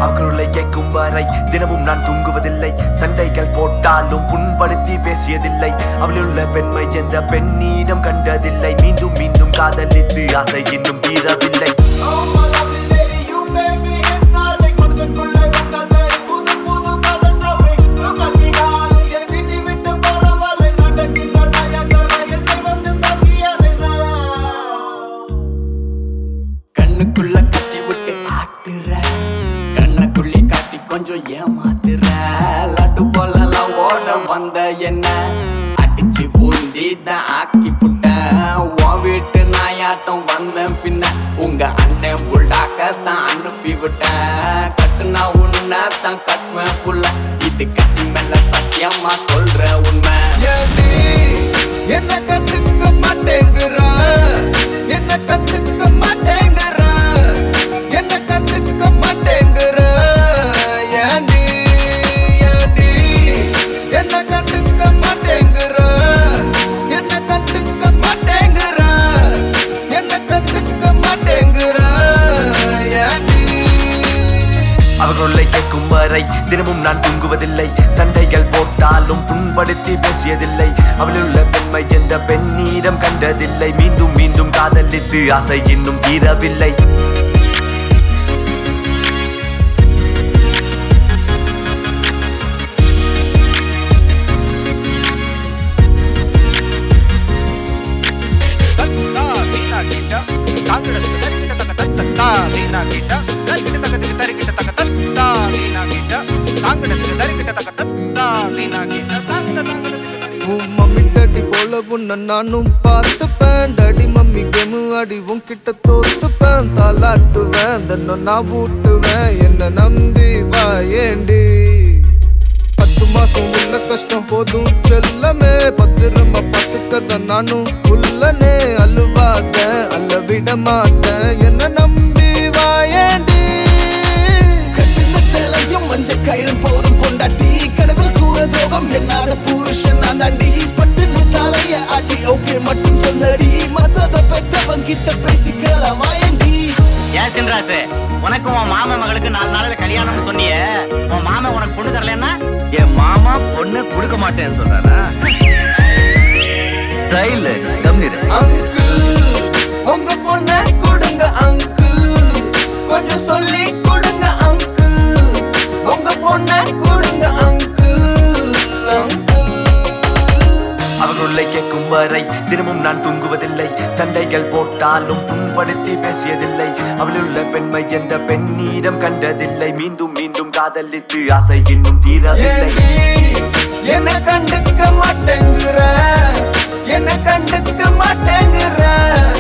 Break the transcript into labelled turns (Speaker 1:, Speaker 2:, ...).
Speaker 1: அவர்களுள்ளே கேட்கும் வரை தினமும் நான் தூங்குவதில்லை சண்டைகள் போட்டாலும் புண்படுத்தி பேசியதில்லை அவளுள்ள பெண்மை என்ற பெண்ணிடம் கண்டதில்லை மீண்டும் மீண்டும் காதலித்து ஆசை இன்னும் தீரவில்லை
Speaker 2: Oh my lovely lady, you make me hypnotic. மனசுக்குள்ளே வந்ததை புது புது கதை traffic. Look at me girl, என் வீட்டை விட்டு போறவளை நடக்கின்ற நாயகரை என்னை வந்து தங்கியதை நான்.
Speaker 3: கண்ணுக்குள்ள கட்டி விட்டு ஆட்டுற கண்ணுக்குள்ளி காட்டி கொஞ்சம் ஏமாத்துற லட்டு போலலாம் ஓட வந்த என்ன அடிச்சு பூந்தி தான் ஆக்கி புட்டேன் உன் வீட்டு நாயாட்டம் வந்தேன் பின்ன உங்க அண்ணன் புள்ளாக்க தான் அனுப்பி விட்டேன் கட்டுனா உன்னை தான் கட்டுவேன் புள்ள இது கட்டி மேல சத்தியமா சொல்ற உண்மை
Speaker 2: ஏண்டி என்ன கண்டுக்க மாட்டேங்கிற என்ன கண்டுக்க மாட்டேங்கிற என்ன கண்டுக்க மாட்டேங்கிற ஏண்டி ஏண்டி என்ன கண்டுக்க மாட்டேங்கிற என்ன கண்டுக்க மாட்டேங்கிற என்ன கண்டுக்க மாட்டேங்கிற ஏண்டி
Speaker 1: அவர்களுள்ளே கேட்கும் வரை தினமும் நான் தூங்குவதில்லை சண்டைகள் போட்டாலும் புண்படுத்தி பேசியதில்லை அவளுள்ள பெண்மை என்ற பெண்ணிடம் கண்டதில்லை மீண்டும் மீண்டும் காதலித்து ஆசை இன்னும் தீரவில்லை
Speaker 2: உன் மம்மி டாடி போல உன்னை நானும் பார்த்துப்பேன் டாடி மம்மி கேமு ஆடி உன்கிட்ட தோத்துப்பேன் தாலாட்டுவேன் தன்னை நான் ஊட்டுவேன் என்ன நம்பி வா ஏண்டி பத்து மாசம் உள்ள கஷ்டம் போதும் செல்லமே பத்திரமா பார்த்துக்கத நானும் உள்ளனே அழுவாத அல்ல விட மாட்டேன் என்ன நம்பி வா ஏண்டி
Speaker 4: கட்டின சேலையும் மஞ்ச கயிறும் போதும் பொண்டாட்டி கடவுள் கூட துரோகம் என்னாத புருஷன் நான் தாண்டி பட்டுன்னு தலைய ஆட்டி ஓகே மட்டும் சொல்லடி மத்தத பெத்தவன் கிட்ட பேசிக்கலாம் வாயண்டி
Speaker 5: ஏன் சின்ராசு உனக்கு உன் மாமா மகளுக்கு நாலு நாள்ல கல்யாணம்னு சொன்னியே உன் மாமா உனக்கு பொண்ணு தரலன்னா என் மாமா பொண்ணு கொடுக்க மாட்டேன்னு சொல்றாரா ஸ்டைல் கம்னிரு
Speaker 2: அங்கிள் உங்க பொண்ண கொடுங்க அங்கிள் கொஞ்சம் சொல்லி கொடுங்க அங்கிள் உங்க பொண்ண கொடுங்க அங்கிள் அங்கிள்
Speaker 1: அவர்களுள்ளே கேட்கும் வரை தினமும் நான் தூங்குவதில்லை சண்டைகள் போட்டாலும் புண்படுத்தி பேசியதில்லை அவளுள்ள பெண்மை என்ற பெண்ணிடம் கண்டதில்லை மீண்டும் மீண்டும் காதலித்து ஆசை இன்னும் தீரவில்லை
Speaker 2: என்ன கண்டுக்க மாட்டேங்கிற என்ன கண்டுக்க மாட்டேங்கிற